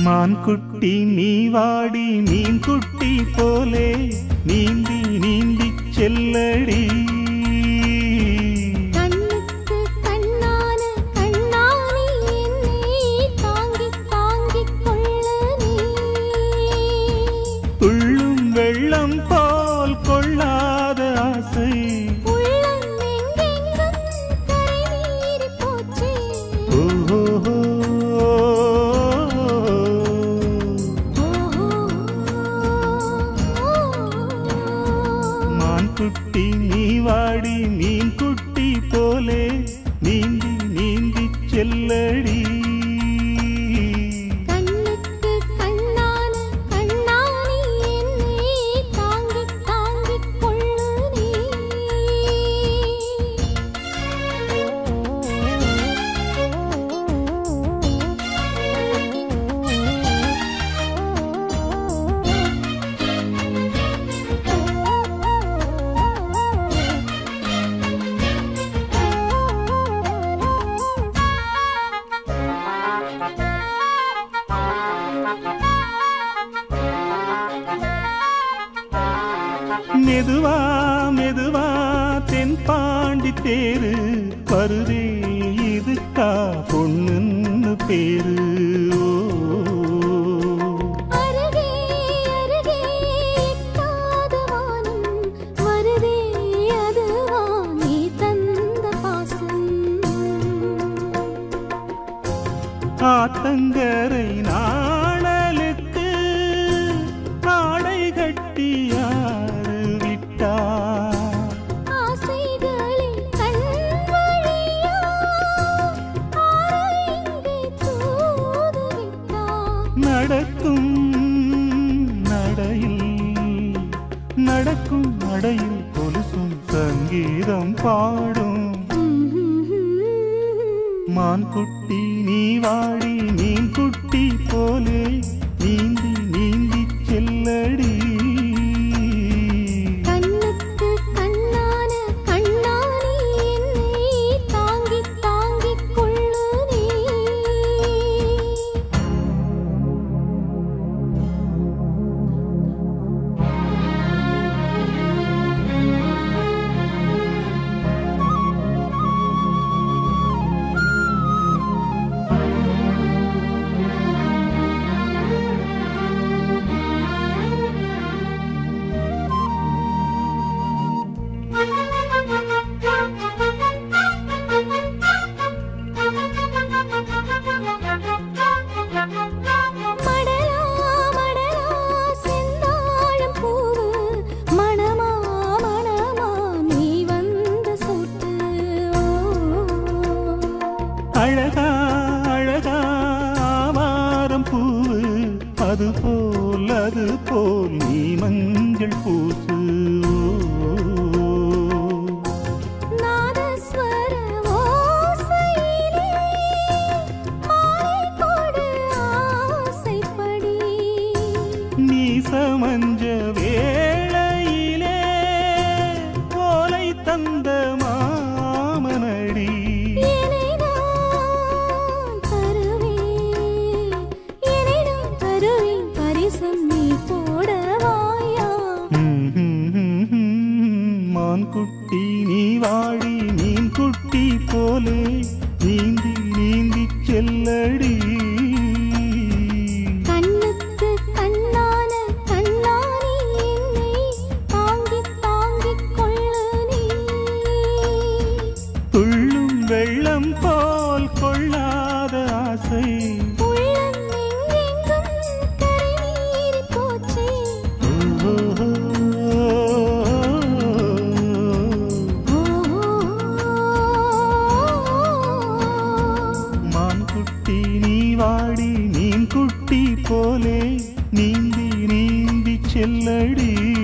மான் குட்டி நீ வாடி மீன் குட்டி போலே நீந்தி நீந்தி செல்லடி கண்ணுக்கு கண்ணான கண்ணானி என்னை தாங்கித் தாங்கிக் கொள்ள நீ துள்ளும் வெள்ளம் போல் கொள்ளாத ஆசை உள்ளம் எங்கெங்கும் கரை மீறிப் போச்சே. ஓஹோ மான் குட்டி நீ வாடி மீன் குட்டி போலே நீந்தி நீந்தி செல்லடி கண்ணுக்கு கண்ணான கண்ணானி என்னை தாங்கித் தாங்கிக் கொள்ளு நீ. மெதுவா மெதுவா தென்பாண்டி தேரு வருதே இதுக்கா பொண்ணுன்னு பேரு ஓ. அருகே அருகே எட்டாத வானம் வருதே அதுவா நீ தந்த பாசம் ஆத்தங்கரை நாணலுக்கு ஆடை கட்டி யாரு விட்டா ஆசைகளில் கண் வழியா ஆறு இங்கே தூது விட்டார் நடக்கும் நடையில் நடக்கும் நடையில் கொலுசும் சங்கீதம் பாடும் மான் குட்டி நீ வாடி மீன் குட்டி போலே நீந்தி நீந்தி செல்லடி கண்ணுக்கு கண்ணான கண்ணானி என்னை தாங்கித் தாங்கிக் கொள்ளு நீ மடலா மடலா செந்தாழம் பூவு மணமா மணமா நீ வந்த சூட்டு அழகா அழகா ஆவாரம் பூவு அது போல் அது போல் நீ மஞ்சள் பூசு நாதஸ்வர ஓசையிலே மாலை கொடு ஆசைப்படி நீ சமஞ்ச வேளையிலே கோலை தந்த மாமனடி என்னை நான் தருவேன் என்னை நான் தருவேன் பரிசம் நீ போடவாயா மான் குட்டி நீ வாடி மீன் குட்டி போலே நீந்தி நீந்தி செல்லடி கண்ணுக்கு கண்ணான கண்ணானி என்னை தாங்கித் தாங்கிக் கொள்ளு நீ துள்ளும் வெள்ளம் போல் கொள்ளாத ஆசை உள்ளம் எங்கெங்கும் கரை மீறிப் போச்சே. மான் குட்டி நீ வாடி மீன் குட்டி போலே நீந்தி நீந்தி செல்லடி